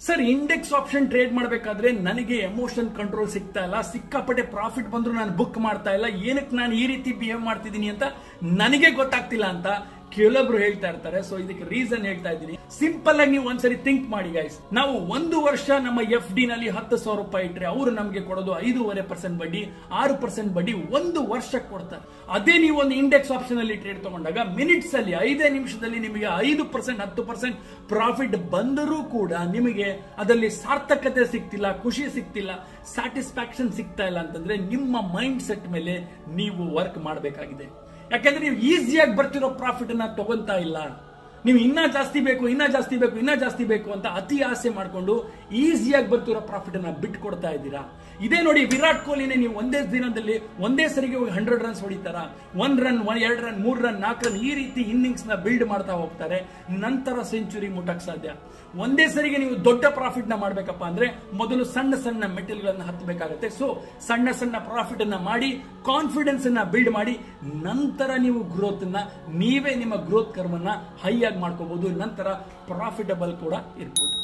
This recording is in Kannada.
ಸರ್ ಇಂಡೆಕ್ಸ್ ಆಪ್ಷನ್ ಟ್ರೇಡ್ ಮಾಡಬೇಕಾದ್ರೆ ನನಗೆ ಎಮೋಷನ್ ಕಂಟ್ರೋಲ್ ಸಿಗ್ತಾ ಇಲ್ಲ ಸಿಕ್ಕಾಪಟ್ಟೆ ಪ್ರಾಫಿಟ್ ಬಂದ್ರು ನಾನು ಬುಕ್ ಮಾಡ್ತಾ ಇಲ್ಲ ಏನಕ್ಕೆ ನಾನು ಈ ರೀತಿ ಬಿಹೇವ್ ಮಾಡ್ತಿದ್ದೀನಿ ಅಂತ ನನಗೆ ಗೊತ್ತಾಗ್ತಿಲ್ಲ ಅಂತ ಕೆಲವೊಬ್ರು ಹೇಳ್ತಾ ಇರ್ತಾರೆ ಸೊ ಇದಕ್ಕೆ ರೀಸನ್ ಹೇಳ್ತಾ ಇದ್ದೀನಿ ಸಿಂಪಲ್ ಆಗಿ ನೀವು ಒಂದ್ಸರಿ ಥಿಂಕ್ ಮಾಡಿ ಗೈಸ್ ನಾವು ಒಂದು ವರ್ಷ ನಮ್ಮ ಎಫ್ ಡಿ ನಲ್ಲಿ ಹತ್ತು ಸಾವಿರ ರೂಪಾಯಿ ಇಟ್ರೆ ಅವರು ನಮಗೆ ಕೊಡೋದು ಐದೂವರೆ ಪರ್ಸೆಂಟ್ ಬಡ್ಡಿ ಆರು ಪರ್ಸೆಂಟ್ ಬಡ್ಡಿ ಒಂದು ವರ್ಷಕ್ಕೆ ಕೊಡ್ತಾರೆ ಅದೇ ನೀವು ಒಂದು ಇಂಡೆಕ್ಸ್ ಆಪ್ಷನ್ ಅಲ್ಲಿ ಟ್ರೇಡ್ ತಗೊಂಡಾಗ ಮಿನಿಟ್ಸ್ ಅಲ್ಲಿ ಐದೇ ನಿಮಿಷದಲ್ಲಿ ನಿಮಗೆ ಐದು ಪರ್ಸೆಂಟ್ ಹತ್ತು ಪರ್ಸೆಂಟ್ ಪ್ರಾಫಿಟ್ ಬಂದರೂ ಕೂಡ ನಿಮಗೆ ಅದರಲ್ಲಿ ಸಾರ್ಥಕತೆ ಸಿಗ್ತಿಲ್ಲ ಖುಷಿ ಸಿಗ್ತಿಲ್ಲ ಸ್ಯಾಟಿಸ್ಫ್ಯಾಕ್ಷನ್ ಸಿಗ್ತಾ ಇಲ್ಲ ಅಂತಂದ್ರೆ ನಿಮ್ಮ ಮೈಂಡ್ ಸೆಟ್ ಮೇಲೆ ನೀವು ವರ್ಕ್ ಮಾಡಬೇಕಾಗಿದೆ ಯಾಕಂದ್ರೆ ನೀವು ಈಸಿಯಾಗಿ ಬರ್ತಿರೋ ಪ್ರಾಫಿಟ್ ಅನ್ನ ತಗೊಂತಾ ಇಲ್ಲ ನೀವು ಇನ್ನ ಜಾಸ್ತಿ ಬೇಕು ಇನ್ನ ಜಾಸ್ತಿ ಬೇಕು ಇನ್ನ ಜಾಸ್ತಿ ಬೇಕು ಅಂತ ಅತಿ ಆಸೆ ಮಾಡಿಕೊಂಡು ಈಸಿಯಾಗಿ ಬರ್ತಿರೋ ಪ್ರಾಫಿಟ್ ಅನ್ನ ಬಿಟ್ಕೊಡ್ತಾ ಇದ್ದೀರಾ ಇದೇ ನೋಡಿ ವಿರಾಟ್ ಕೊಹ್ಲಿನೇ ನೀವು ಒಂದೇ ದಿನದಲ್ಲಿ ಒಂದೇ ಸರಿಗೆ ಹೋಗಿ ಹಂಡ್ರೆಡ್ ರನ್ಸ್ ಹೊಡಿತಾರ ಒನ್ ರನ್ ಒನ್ ಎರಡು ರನ್ ಮೂರ್ ರನ್ ನಾಲ್ಕು ರನ್ ಈ ರೀತಿ ಇನ್ನಿಂಗ್ಸ್ ನ ಬಿಲ್ಡ್ ಮಾಡ್ತಾ ಹೋಗ್ತಾರೆ ನಂತರ ಸೆಂಚುರಿ ಮುಟ್ಟಕ್ ಸಾಧ್ಯ ಒಂದೇ ಸರಿಗೆ ನೀವು ದೊಡ್ಡ ಪ್ರಾಫಿಟ್ ನ ಮಾಡ್ಬೇಕಪ್ಪ ಅಂದ್ರೆ ಮೊದಲು ಸಣ್ಣ ಸಣ್ಣ ಮೆಟೀರಿಯಲ್ ಹತ್ತಬೇಕಾಗತ್ತೆ ಸೊ ಸಣ್ಣ ಸಣ್ಣ ಪ್ರಾಫಿಟ್ ಅನ್ನ ಮಾಡಿ ಕಾನ್ಫಿಡೆನ್ಸ್ ಅನ್ನ ಬಿಲ್ಡ್ ಮಾಡಿ ನಂತರ ನೀವು ಗ್ರೋತ್ ನ ನೀವೇ ನಿಮ್ಮ ಗ್ರೋತ್ ಕರ್ಮನ್ನ ಹೈ ಆಗಿ ಮಾಡ್ಕೋಬಹುದು ನಂತರ ಪ್ರಾಫಿಟಬಲ್ ಕೂಡ ಇರ್ಬೋದು